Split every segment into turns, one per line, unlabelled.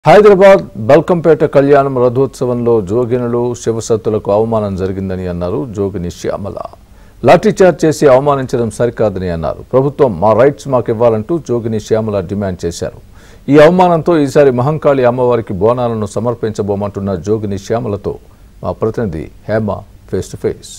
హైదరాబాద్ బల్కంపేట కళ్యాణం రథోత్సవంలో జోగినులు శివసత్తులకు అవమానం జరిగిందని అన్నారు జోగిని శ్యామల లాఠీచార్జ్ చేసి అవమానించడం సరికాదని అన్నారు ప్రభుత్వం మా రైట్స్ మాకు ఇవ్వాలంటూ జోగిని శ్యామల డిమాండ్ చేశారు ఈ అవమానంతో ఈసారి మహంకాళి అమ్మవారికి బోనాలను సమర్పించబోమంటున్న జోగిని శ్యామలతో మా ప్రతినిధి Hema face to face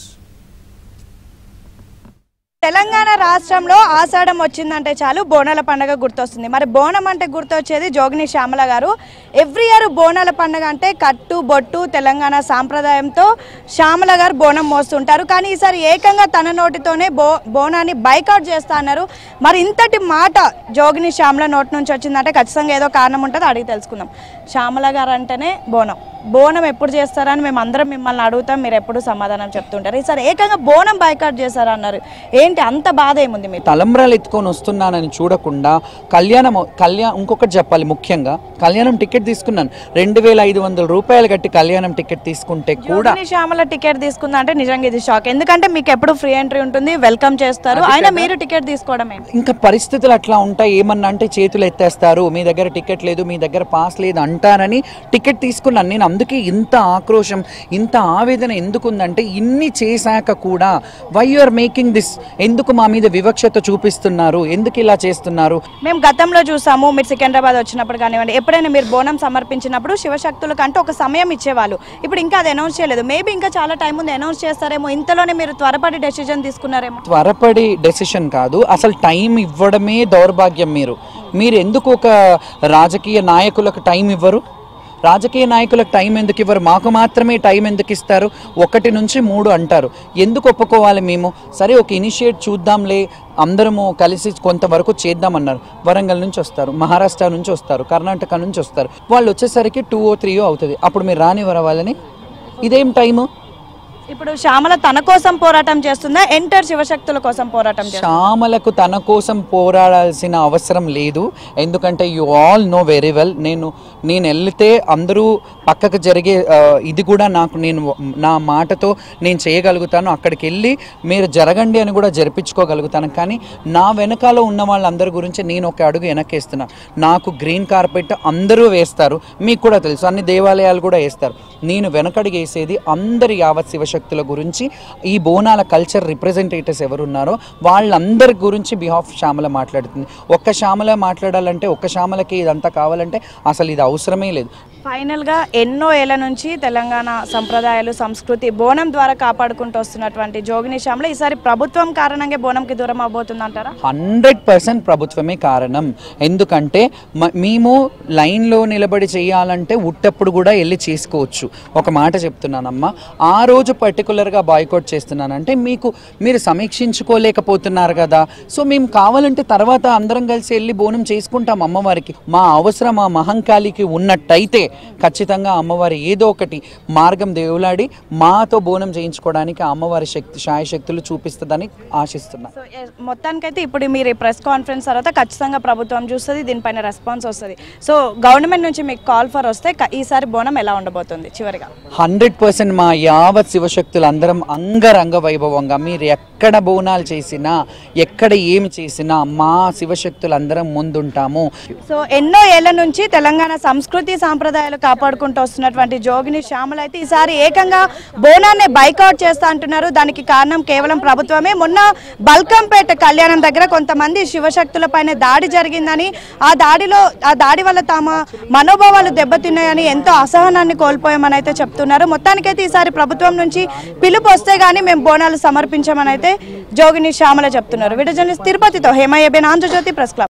Telangana రాష్ట్రంలో ఆషాఢం వచ్చిందంటే చాలు బోనాల పండుగ గుర్తొస్తుంది మరి బోనం అంటే గుర్తొచ్చేది జోగిని శ్యామల గారు ఎవ్రీ ఇయర్ బోనాల పండుగ అంటే కట్టు బొట్టు తెలంగాణ సాంప్రదాయంతో శ్యామల గారు బోనం మోస్తుంటారు కానీ ఈసారి ఏకంగా తన నోటితోనే బో బోనాన్ని బైకౌట్ చేస్తా అన్నారు మరి ఇంతటి మాట జోగిని శ్యామల నోటి నుంచి వచ్చిందంటే ఖచ్చితంగా ఏదో కారణం ఉంటుంది అడిగి తెలుసుకుందాం శ్యామల గారు అంటేనే బోనం బోనం ఎప్పుడు చేస్తారని మేము అందరం మిమ్మల్ని అడుగుతాం మీరు ఎప్పుడు సమాధానం చెప్తుంటారు ఈసారి ఏకంగా బోనం బైకౌట్ చేశారన్నారు ఏంటి అంత బాధ ఏముంది మీకు
తలంబ్రాలు ఎత్తుకొని వస్తున్నానని చూడకుండా కళ్యాణం కళ్యాణం ఇంకొకటి చెప్పాలి ముఖ్యంగా కళ్యాణం టికెట్ తీసుకున్నాను రెండు వేల ఐదు వందల రూపాయలు కట్టి కళ్యాణం టికెట్ తీసుకుంటే కూడా
జోగిని శ్యామల టికెట్ తీసుకుందా అంటే నిజంగా ఇది షాక్ ఎందుకంటే మీకు ఎప్పుడు ఫ్రీ ఎంట్రీ ఉంటుంది వెల్కమ్ చేస్తారు అయినా మీరు టికెట్ తీసుకోవడం ఏంటి
ఇంకా పరిస్థితులు అట్లా ఉంటాయి ఏమన్నా అంటే చేతులు ఎత్తేస్తారు మీ దగ్గర టికెట్ లేదు మీ దగ్గర పాస్ లేదు అంటారని టికెట్ తీసుకున్నాను నేను అందుకే ఇంత ఆక్రోశం ఇంత ఆవేదన ఎందుకు ఉందంటే ఇన్ని చేశాక కూడా why you are making this ఎందుకు మా మీద వివక్షత చూపిస్తున్నారు ఎందుకు ఇలా చేస్తున్నారు
మేము గతంలో చూసాము మీరు సికింద్రాబాద్ వచ్చినప్పుడు కానివ్వండి ఎప్పుడైనా మీరు బోనం సమర్పించినప్పుడు శివశక్తులకు అంటే ఒక సమయం ఇచ్చేవాళ్ళు ఇప్పుడు ఇంకా అది అనౌన్స్ చేయలేదు మేబీ ఇంకా చాలా టైం ఉంది అనౌన్స్ చేస్తారేమో ఇంతలోనే మీరు త్వరపడి డెసిజన్ తీసుకున్నారేమో
త్వరపడి డెసిషన్ కాదు అసలు టైం ఇవ్వడమే దౌర్భాగ్యం మీరు మీరు ఎందుకు ఒక రాజకీయ నాయకులకు టైం ఇవ్వరు రాజకీయ నాయకులకు టైం ఎందుకు ఇవ్వరు మాకు మాత్రమే టైం ఎందుకు ఇస్తారు ఒకటి నుంచి మూడు అంటారు ఎందుకు ఒప్పుకోవాలి మేము సరే ఒక ఇనిషియేట్ చూద్దాంలే అందరము కలిసి కొంతవరకు చేద్దామన్నారు వరంగల్ నుంచి వస్తారు మహారాష్ట్ర నుంచి వస్తారు కర్ణాటక నుంచి వస్తారు వాళ్ళు వచ్చేసరికి టూ ఓ త్రీ అవుతుంది అప్పుడు మీరు రానివ్వరా వాళ్ళని ఇదేం టైము
ఇప్పుడు శ్యామల తన కోసం పోరాటం చేస్తుందా ఎంటర్ శివశక్తుల కోసం పోరాటం చేస్తుందా
శ్యామలకు తన కోసం పోరాడాల్సిన అవసరం లేదు ఎందుకంటే you all know very well నేను నేను వెళ్తే అందరూ పక్కకు జరిగే ఆ, ఇది కూడా నాకు నేను నా మాటతో నేను చేయగలుగుతాను అక్కడికి వెళ్ళి మీరు జరగండి అని కూడా జరిపించుకోగలుగుతాను కానీ నా వెనకాల ఉన్న వాళ్ళందరి గురించి నేను ఒక అడుగు వెనకేస్తున్నాను నాకు గ్రీన్ కార్పెట్ అందరూ వేస్తారు మీకు కూడా తెలుసు అన్ని దేవాలయాలు కూడా వేస్తారు నేను వెనకడుగు వేసేది అందరి యావత్ శివశక్తుల గురించి ఈ బోనాల కల్చర్ రిప్రజెంటేటివ్స్ ఎవరున్నారో వాళ్ళందరి గురించి బిహాఫ్ శ్యామల మాట్లాడుతుంది ఒక్క శ్యామల మాట్లాడాలంటే ఒక్క శ్యామలకి ఇదంతా కావాలంటే అసలు ఇది అవసరమే లేదు
ఫైనల్ గా ఎన్నో ఏళ్ల నుంచి తెలంగాణ సంప్రదాయాలు సంస్కృతి బోనం ద్వారా కాపాడుకుంటూ వస్తున్నటువంటి జోగిని శ్యామల ఈసారి ప్రభుత్వం కారణంగా బోనంకి దూరం అవబోతుంది అంటారా
హండ్రెడ్ పర్సెంట్ ప్రభుత్వమే కారణం ఎందుకంటే మ- మేము లైన్లో నిలబడి చేయాలంటే ఉట్టప్పుడు కూడా వెళ్ళి చేసుకోవచ్చు ఒక మాట చెప్తున్నానమ్మా ఆ రోజు పర్టికులర్గా బాయ్కౌట్ చేస్తున్నానంటే మీకు మీరు సమీక్షించుకోలేకపోతున్నారు కదా సో మేము కావాలంటే తర్వాత అందరం కలిసి వెళ్ళి బోనం చేసుకుంటాం అమ్మవారికి మా అవసరం ఆ మహంకాళికి ఉన్నట్టయితే ఖచ్చితంగా అమ్మవారి ఏదో ఒకటి మార్గం దేవులాడి మాతో బోనం చేయించుకోవడానికి ఆ అమ్మవారి శక్తి శాయశక్తులు చూపిస్తుందని ఆశిస్తున్నాను
సో ఎస్, మొత్తానికైతే ఇప్పుడు మీరు ఈ ప్రెస్ కాన్ఫరెన్స్ తర్వాత ఖచ్చితంగా ప్రభుత్వం చూస్తుంది దీనిపైన రెస్పాన్స్ వస్తుంది సో గవర్నమెంట్ నుంచి మీకు కాల్ ఫర్ వస్తే క- ఈసారి బోనం ఎలా ఉండబోతుంది చివరిగా
హండ్రెడ్ పర్సెంట్ మా యావత్ శివశక్తులు అందరం అంగరంగ వైభవంగా మీరు ఎక్కడ బోనాలు చేసినా ఎక్కడ ఏమి చేసినా మా శివశక్తులు అందరం ముందుంటాము
సో ఎన్నో ఏళ్ల నుంచి తెలంగాణ సంస్కృతి సాంప్రదాయాలు కాపాడుకుంటూ వస్తున్నటువంటి జోగిని శ్యామల అయితే ఈసారి ఏకంగా బోనాన్ని బైకౌట్ చేస్తా అంటున్నారు దానికి కారణం కేవలం ప్రభుత్వమే మొన్న బల్కంపేట కళ్యాణం దగ్గర కొంతమంది శివశక్తుల పైన దాడి జరిగిందని ఆ దాడిలో ఆ దాడి వల్ల తమ మనోభావాలు దెబ్బతిన్నాయని ఎంతో అసహనాన్ని కోల్పోయామని అయితే చెప్తున్నారు మొత్తానికైతే ఈసారి ప్రభుత్వం నుంచి పిలుపు వస్తే గానీ మేము బోనాలు సమర్పించామని అయితే జోగిని శ్యామల చెప్తున్నారు వీడియో జర్నలిస్ట్ తిరుపతితో హేమయ్యబేన్ ఆంధ్రజ్యోతి ప్రెస్ క్లబ్